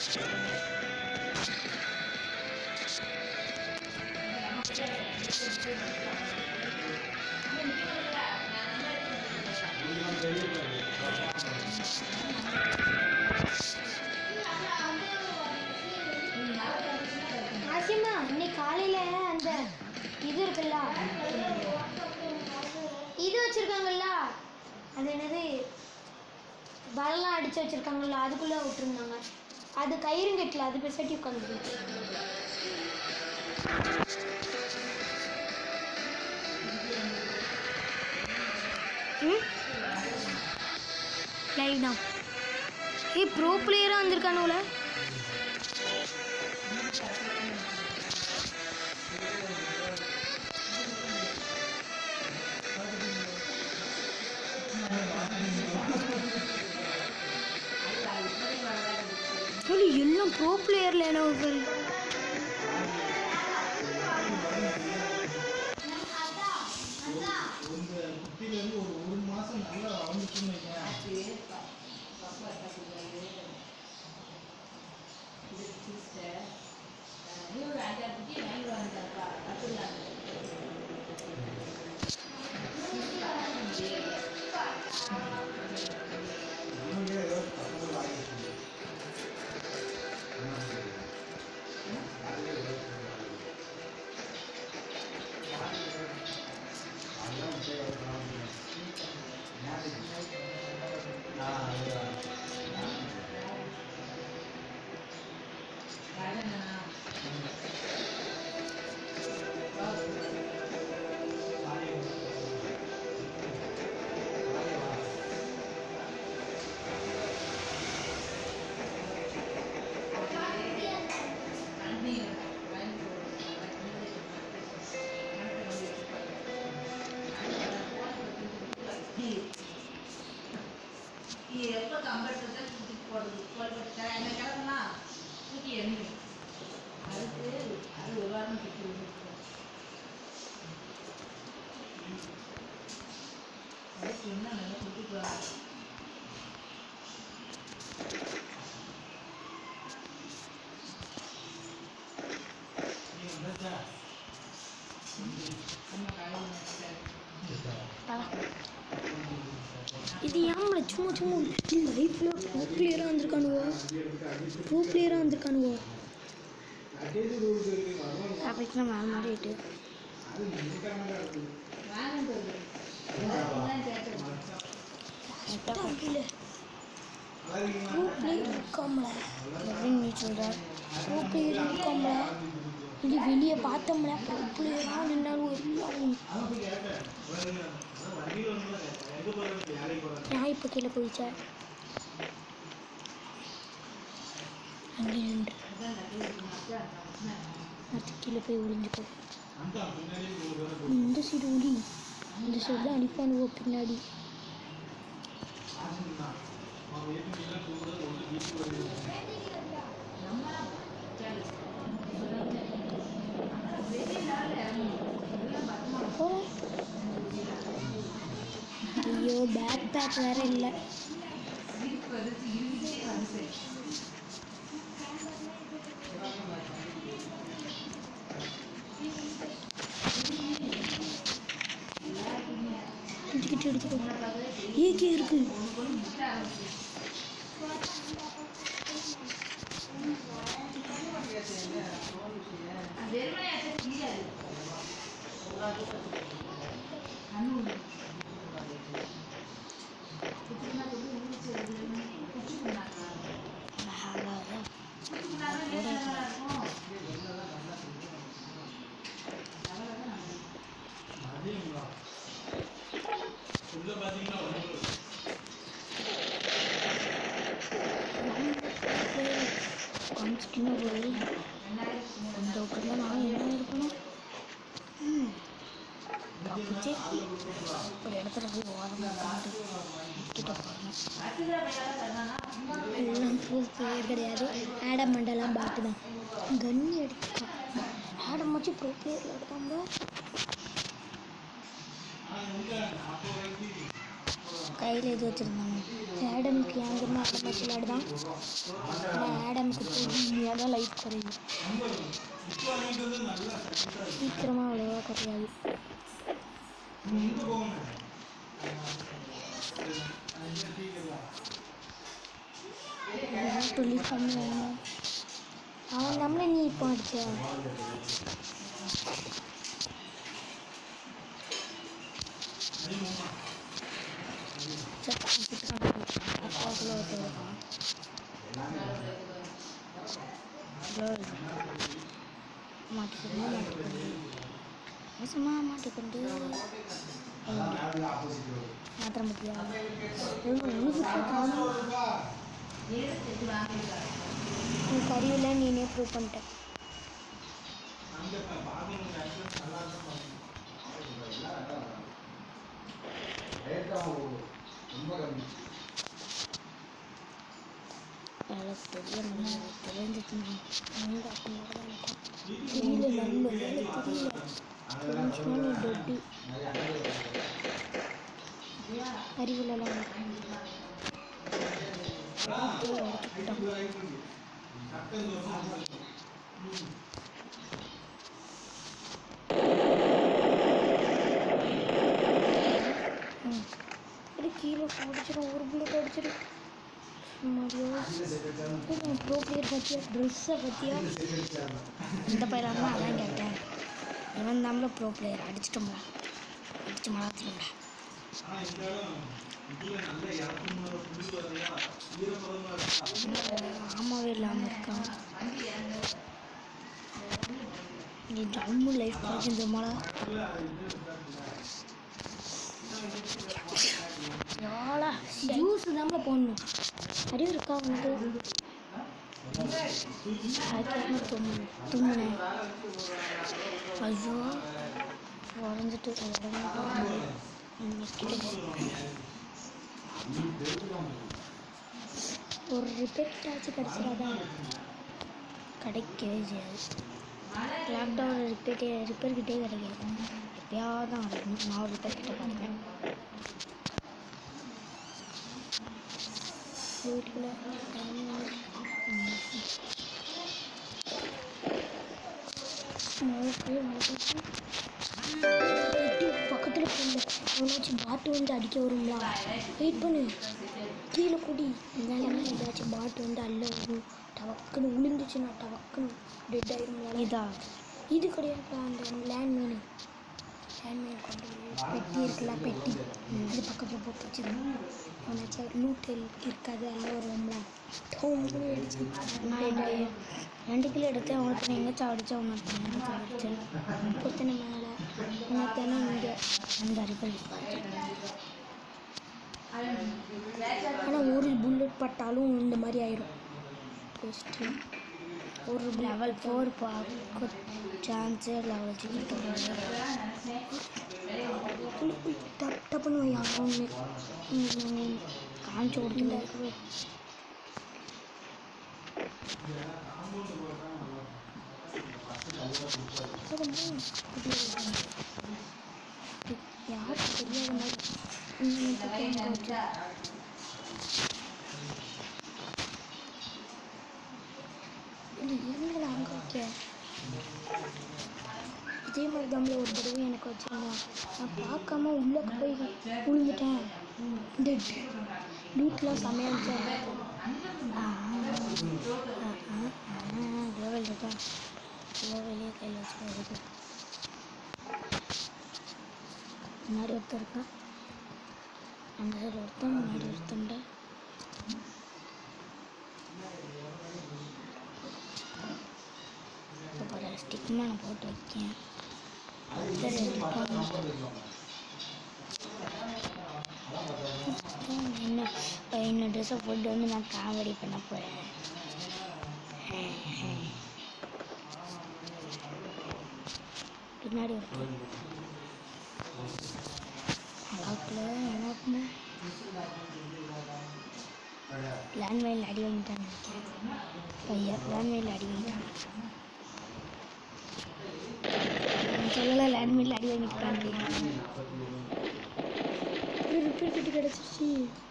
ஆசிமா இன்னைக்கு காலையில அந்த இது இருக்குல்ல இது வச்சிருக்காங்கல்ல அது என்னது வலைலாம் அடிச்சு வச்சிருக்காங்கல்ல அதுக்குள்ள விட்டுருந்தாங்க அது கயிறுங்கட்டில் அது பெசட்டி உட்காந்துருக்கு லைவ் தான் ஏய் ப்ரோ பிளேயராக வந்திருக்கானுல சொல்லி எல்லாம் ப்ரோ பிளேயரில் என்ன ஒரு உங்க குட்டில இருந்து ஒரு ஒரு மாசம் நல்லா வளர்ந்துச்சுன்னு வைங்க இவங்க ஏதோ தப்பு ஆகிடுச்சு எப்போ கம்பெடுத்ததை தூக்கி போடுறது போட்டு என்ன கிடக்குனா தூக்கி எண்ணி அதுக்கு அது ஒரு வாரம் தூக்கி விட்டுருக்கோம் அதுக்கு என்ன நல்லா தூக்கிட்டு வா நம்ம காலையில் இது ஏன் சும்மா சும்மா லைஃப்பில் ப்ரோ பிளேயராக வந்திருக்கானுவோ ப்ரோ பிளேயராக வந்திருக்கானுவோ அப்படி தான் மேலே மாறிட்டு வாங்கிட்டு வந்து ப்ரோ பிளேயர் இருக்காமல அப்படின்னு நீ சொல்கிற ப்ரோ பிளேயர் இருக்காமல இது வெளியே பார்த்தோம்ல ப்ரோ பிளேயராக நின்னாலும் எல்லாம் நான் இப்போ கீழே குதிச்சேன் அங்கே நின்று அடுத்து கீழே போய் ஒளிஞ்சுக்கோ இந்த சைடு ஒளி இந்த சைடு தான் அடிப்பானுவோ பின்னாடி போறேன். ஐயோ பேக் பேக் வேற இல்லை அடிச்சுக்கிட்டு எடுத்துக்கோ ஏகே இருக்கு காமிச்சிட்டினா போய் அந்த விட்டுல நான் என்ன இருக்கணும் ம் தப்பிச்சே ஒரு இடத்துல போய் ஓரமாக உட்காந்து கிட்ட போகணும் எல்லாம் ப்ரூஃப் பிளேயர் கிடையாது ஆடம் மண்டெல்லாம் பாட்டு தான் கன் எடுத்துக்கான் ஆடம் வச்சு ப்ரோ பிளேயரில் இருக்காங்க கையில் இது வச்சுருந்தாங்க ஆடமுக்கு என் கூட அந்த மாதிரி விளையாடுதான் ஆனால் ஆடமுக்கு பொறுமையாக தான் லைஃப் குறையுது சீக்கிரமாக அவ்வளோவா குறையாது துள்ளி கம்மி அவன் நம்மளை நீ இப்போ அடிச்சா அப்பாவுக்குள்ள ஒருத்தர் இருக்கான் மாட்டிக்கொண்டு மாட்டிக்கொண்டு மோசமாக மாட்டிக்கொண்டு மாத்திர முடியா உனக்கு அறிவில்லை நீனே ப்ரூவ் பண்ணிட்ட எனக்கு தெரிய முடியாது தெரிஞ்சுக்கணும் எங்க அப்படின்னு கூட எனக்கு தெரியல நண்ப வேலை தெரியல தெரிஞ்சுக்கணும் நீ டொட்டி அறிவில்லாம் இது கீழே அடிச்சிடும் ஒரு புல்லட் அடிச்சிடும் மரியோ ப்ரோ பிளேயர் பற்றியா ட்ரெஸ்ஸை பற்றியா இந்த பையலாக தான் அதான் கேட்டேன் இவன் தான்ல ப்ரோ பிளேயர் அடிச்சிட்டோம்ல அடிச்சு மலாத்திட்டோம்ல ஆமாவே இல்லாமல் இருக்கான் நீ ஜம்மு லைஃப் போச்சு இந்த மழை யாழா ஜூஸ் தான் போடணும் அறிவு இருக்கா உனக்கு அதுக்கேற்ற தும்மு தும்முனேன் ஐயோ உடஞ்சிட்டு உடம்பு ஒரு ரிப்பேர் கிட்டாச்சும் கிடச்சிடாதா கிடைக்கவே செய்யாது லாக்டவுன் ரிப்பேர் ரிப்பேர் கிட்டே கிடைக்காது எப்பயாவது தான் கிடைக்கும் நான் ஒரு ரிப்பேர் கிட்ட பார்ப்பேன் வீட்டில் பக்கத்தில் போகல எவனாச்சும் பாட்டு வந்து அடிக்க வரும்ல வெயிட் பண்ணு கீழே குடி இல்லைன்னா ஏதாச்சும் பாட்டு வந்து அள்ள வரும் டவக்குன்னு விழுந்துச்சுன்னா டவக்குன்னு டெட் ஆயிரும் இதா இது கிடையாது அந்த லேண்ட் மீன் லேண்ட் மீன் கொண்டு போய் பெட்டி இருக்குல்ல பெட்டி அது பக்கத்தில் போட்டு வச்சுக்கணும் அவனாச்சும் லூட் இருக்காது அள்ள வரும்ல டோம்னு அடிச்சு ரெண்டு ரெண்டு கிலோ எடுத்து அவனுக்கு எங்கேச்சும் அடிச்சு அவனுக்கு எங்கேச்சும் அடிச்சு ஒருத்தனை மேலே இன்னொருத்தனை இங்கே அந்த அறிக்கை ஆனால் ஒரு புல்லட் பட்டாலும் இந்த மாதிரி ஆயிரும் பெஸ்ட்டு ஒரு லெவல் ஃபோர் பார்க்க சான்ஸே லெவல் டப் டப்புன்னு வை அவனு காமிச்சு கொடுத்துட்டு யாருக்கு தெரியாத மாதிரி ம், கேட்க வச்சு. இது என்னடா அங்கே வைக்க இதே மாதிரி தம்மில் ஒரு தடவை எனக்கு வச்சுருந்தான் நான் பார்க்காம உள்ளே போய் விழுந்துட்டேன் இந்த லூட்லாம் செமையாக இருந்துச்சு லெவல் இருக்கா லெவலே கையில் வச்சு வருது முன்னாடி ஒருத்தன் இருக்கான் அந்த சைடில் ஒருத்தன் முன்னாடி ஒருத்தன்ட இப்போ பாரு ஸ்டிக்மா நான் போட்டு வைக்கேன் சரி இன்னும் இன்னும் ட்ரெஸ்ஸை போட்டு வந்து நான் காமெடி பண்ண போகிறேன் பின்னாடி ஒருத்தன் அலாக்கில் எனக்குமே லேண்ட்மைனில் அடி வாங்கிட்டான்னு நினைக்கிறேன் பையன் லேண்ட்மைனில் அடி வாங்கிட்டான் நான் சொல்லலை லேண்ட்மைனில் அடி வாங்கிட்டான் ரிப்பேர் கிட்ட கிடச்சிருச்சு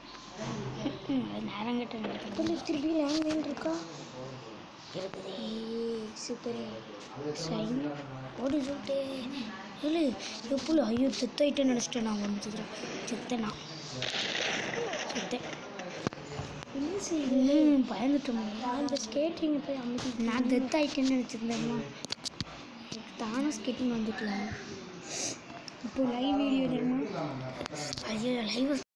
நேரம் கிட்ட நடக்குது சொல்லி திருப்பி லேண்ட் லைன் இருக்கா இருக்குது சூப்பர் சைன் ஓடி சொல்லிட்டு இல்லை எப்படி ஐயோ செத்தாயிட்டேன்னு நினச்சிட்டேன் நான் வந்து செத்தேன் நான் செத்தேன் என்ன செய்யுது பயந்துட்டோம் அந்த ஸ்கேட்டிங் போய் அமைதி நான் டெத் ஆயிட்டேன்னு நினச்சிருந்தேம்மா தானே ஸ்கேட்டிங் வந்துக்கலாம் இப்போ லைவ் வீடியோ தெரியுமா ஐயோ லைவ்